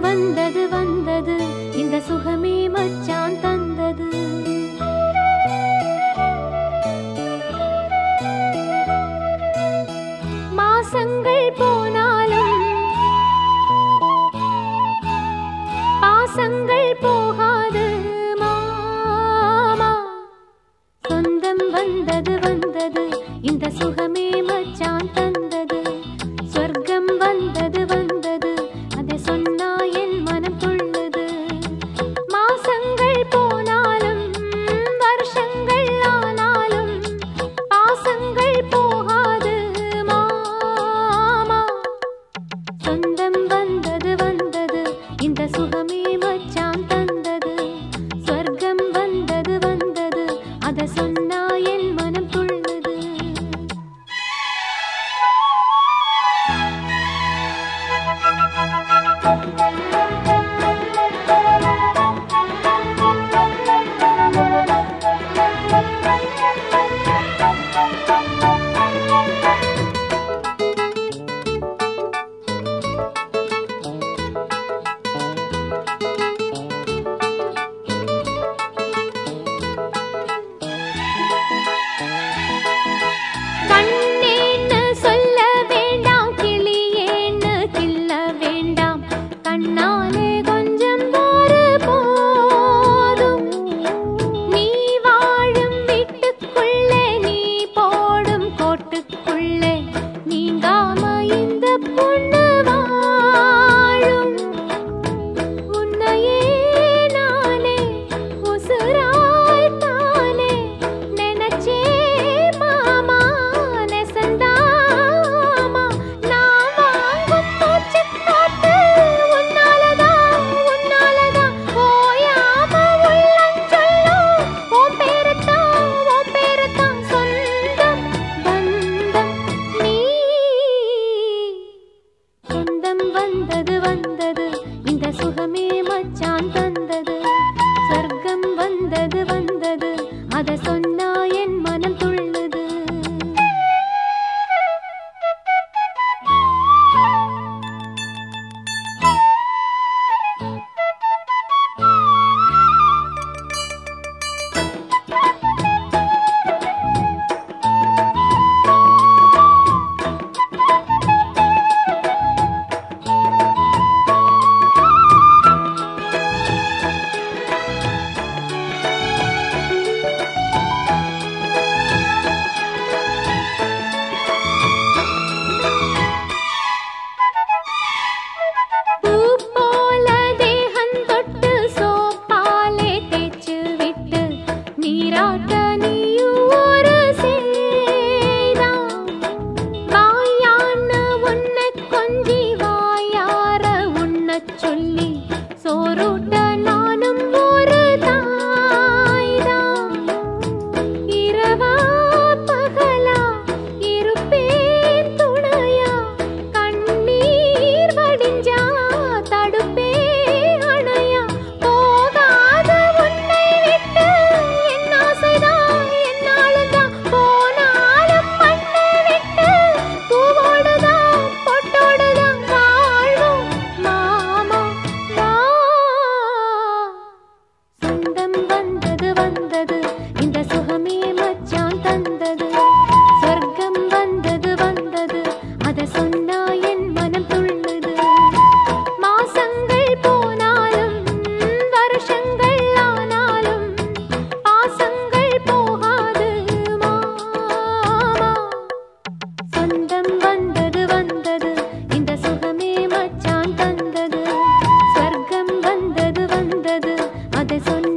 வந்தது வந்தது இந்த சுகமே மச்சான் தந்தது மாசங்கள் போனாலும் பாசங்கள் போகாது மாமா சொந்தம் வந்தது வந்தது இந்த சுகமே மச்சான் தந்தது சொர்க்கம் வந்தது வந்தது அதை சொன்னா என் மனம் துள்ளுது மாசங்கள் போனாலும் வருஷங்கள் ஆனாலும் பாசங்கள் போகாது மாமா சொந்தம் வந்தது வந்தது இந்த சுகமே மச்சான் தந்தது சொர்க்கம் வந்தது வந்தது அத சொன்னா என் மனம் துள்ளுது கண்ணேன்னு சொல்ல வேண்டாம் கிளியேன்னு கில்ல வேண்டாம் கண்ணாலே கொஞ்சம் பாரு போதும் நீ வாழும் வீட்டுக்குள்ளே நீ போடும் கோட்டுக்குள்ளே நீங்காம இந்த பொண்ணு வாழும் உன்னையே நானே உசுராய் தானே நினைச்சே மாமா நெசந்தாமா நான் வாங்கும் மூச்சு காத்து உன்னாலதான் உன்னாலதான் ஓயாம உள்ளம் சொல்லும் உன் பேரத்தான் உன் பேரத்தான் சொந்தம் பந்தம் நீ சொந்தம் வந்தது வந்தது இந்த சுகமே மச்சான் தந்தது சொர்க்கம் வந்தது வந்தது அத சொன்னா என் மனம் துள்ளுது பூ போல தேகம் தொட்டு சோப்பாலே தேய்ச்சு விட்டு நீராட்ட நீயும் ஒரு சேதான் வாயான்னு உன்னை கொஞ்சி வாயார உண்ணச் சொல்லி சோறுட்ட நானும் ஒரு தாய்தான் இரவா பகலா இருப்பேன் துணையா கண்ணீர் வடிஞ்சா தடுப்பே அணையா போகாத உன்னை விட்டு என் ஆசைதான் என்னாலுதான் போனாலும் மண்ணை விட்டு பூவோடுதான் பொட்டோடுதான் வாழ்வோம் மாமா வா சொந்தம் வந்தது வந்தது இந்த சுகமே மச்சான் தந்தது சொர்க்கம் வந்தது வந்தது அத சொன்னா என் மனம் துள்ளுது மாசங்கள் போனாலும் வருஷங்கள் ஆனாலும் பாசங்கள் போகாது மாமா சொந்தம் வந்தது வந்தது இந்த சுகமே மச்சான் தந்தது சொர்க்கம் வந்தது வந்தது அதை சொன்ன